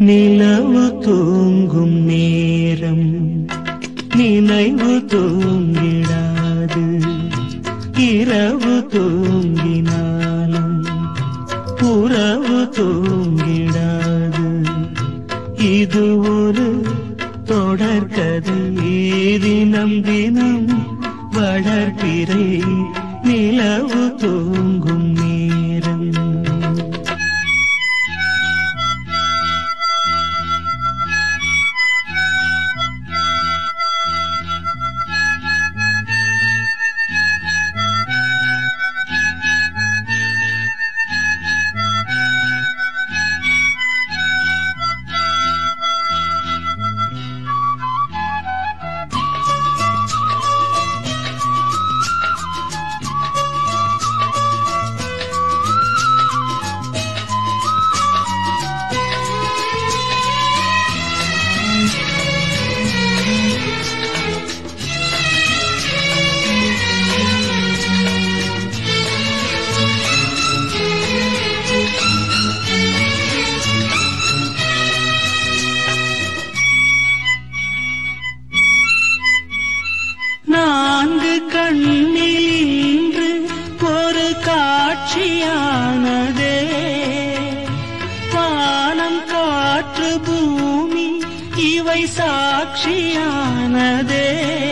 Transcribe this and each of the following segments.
நிலவு தூங்கும் நேரம் நினைவு தூங்கிடாது இரவு தூங்கினாலும் உறவு தூங்கிடாது இது ஒரு தொடர்கதை தினம் தினம் வளர்பிறை நிலவு தூங்கும் நேரம் நான்கு கண்ணில் இன்று ஒரு காட்சியானதே வானம் காற்று பூமி இவை சாட்சியானதே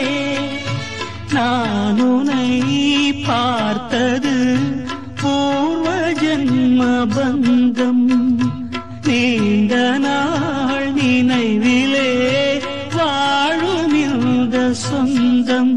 நான் உனை பார்த்தது பூர்வ ஜன்ம பந்தம் நீண்ட நாள் நினைவிலே வாழும் இந்த சொந்தம்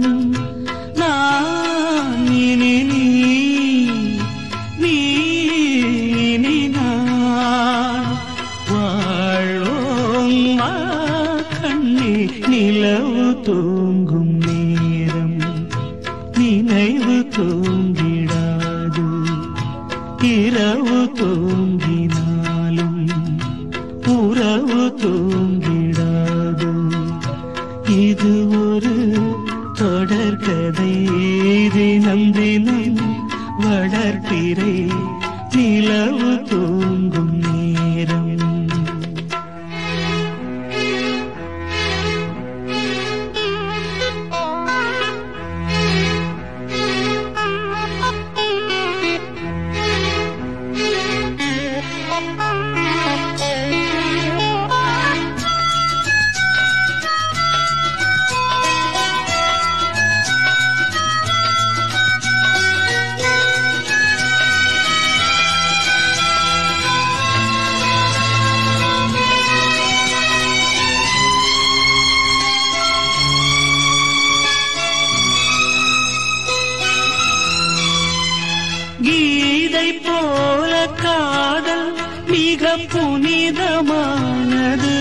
நான் இனி நீ நீ இனி நான் வாழ்வோம் வா கண்ணே நிலவு தூங்கும் நேரம் நினைவு தூங்கிடாது இரவு தூங்கினாலும் உறவு தூங்கிடாது இது ஒரு தொடர்கதை தினம் தினம் வளர்ப்பிறை நிலவு தூங்கும் நேரம் கீதை போல காதல் மிக புனிதமானது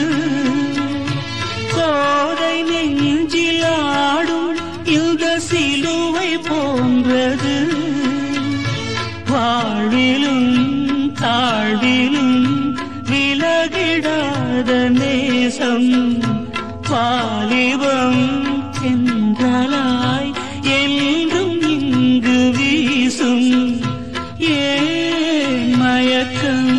கோதை நெஞ்சில் ஆடும் இந்த சிலுவை போன்றது வாழ்விலும் தாழ்விலும் விலகிடாத நேசம் வாலிபம் என்றலாய் என்றும் இங்கு வீசும் ஏன் மயக்கம்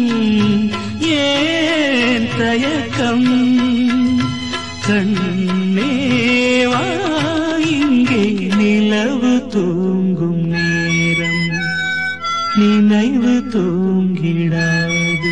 ஏன் தயக்கம் கண்ணேவா இங்கே நிலவு தூங்கும் நேரம் நினைவு தூங்கிடாது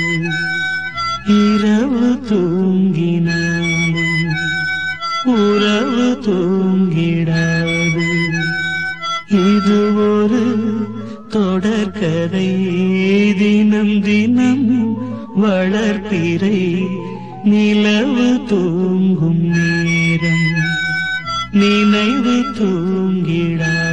இரவு தூங்கினாலும் உறவு தூங்கிடாது இது ஒரு தொடர்கதை தினம் தினம் வளர்ப்பிறை நிலவு தூங்கும் நேரம் நினைவு தூங்கிடாது